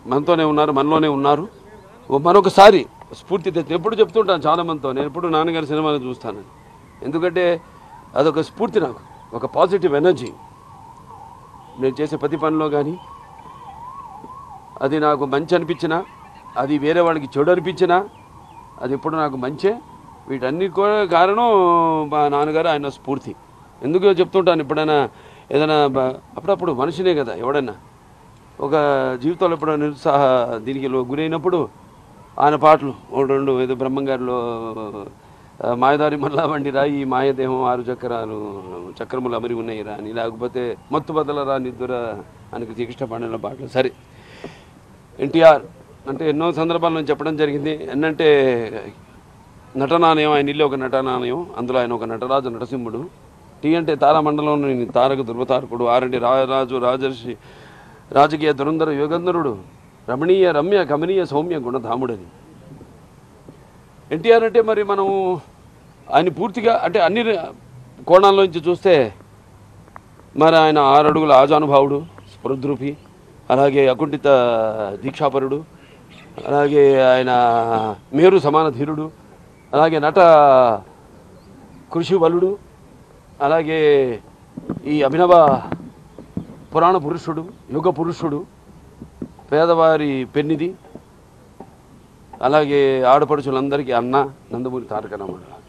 మనతోనే ఉన్నారు మనలోనే ఉన్నారు ఓ మరొకసారి స్ఫూర్తి తెచ్చి ఎప్పుడు చెప్తుంటాను చాలా మందితో నేను ఎప్పుడు నాన్నగారి సినిమాలు చూస్తాను ఎందుకంటే అదొక స్ఫూర్తి నాకు ఒక పాజిటివ్ ఎనర్జీ నేను చేసే ప్రతి పనిలో కానీ అది నాకు మంచి అనిపించినా అది వేరే వాళ్ళకి చెడు అనిపించినా అది ఎప్పుడు నాకు మంచే వీటన్ని కూడా కారణం మా నాన్నగారు ఆయన స్ఫూర్తి ఎందుకు చెప్తుంటాను ఎప్పుడైనా ఏదైనా బ- అప్పుడప్పుడు మనిషినే కదా ఎవడన్నా ఒక జీవితంలో ఎప్పుడైనా నిరుత్సాహ దీనికి లో- గురైనప్పుడు ఆయన పాటలు ఒకటి రెండు ఏదో బ్రహ్మంగారిలో ఆ, మాయదారి మల్లా వండి రా ఈ మాయదేహం ఆరు చక్రాలు చక్రములు అమరి ఉన్నాయి రా అని లేకపోతే మత్తు బదలరా నిద్దుర ఆయనకి శ్రీకృష్ణ పాండల పాటలు సరే ఎన్టీఆర్ అంటే ఎన్నో సందర్భాల్లో నేను చెప్పడం జరిగింది ఎన్నంటే నటనాణయం ఆయన ఇల్లు ఒక నటనాణయం అందులో ఆయన ఒక నటరాజు నరసింహుడు టీ అంటే తారామండలంలోని తారక ధృవతారకుడు ఆరండి రాజరాజు రాజర్షి రాజకీయ దురంధర యోగంధరుడు రమణీయ రమ్య కమనీయ సౌమ్య గుణధాముడని ఎన్టీఆర్ అంటే మరి మనం ఆయన పూర్తిగా అంటే అన్ని కోణాల్లోంచి చూస్తే మరి ఆయన ఆరు అడుగుల ఆజానుభావుడు స్పృద్రూపి అలాగే అకుంఠిత దీక్షాపరుడు అలాగే ఆయన మేరు సమాన ధీరుడు అలాగే నట కృషి వలుడు అలాగే ఈ అభినవ పురాణ పురుషుడు యుగ పురుషుడు పేదవారి పెన్నిది అలాగే ఆడపడుచులందరికీ అన్న నందమూరి తారక రామారావు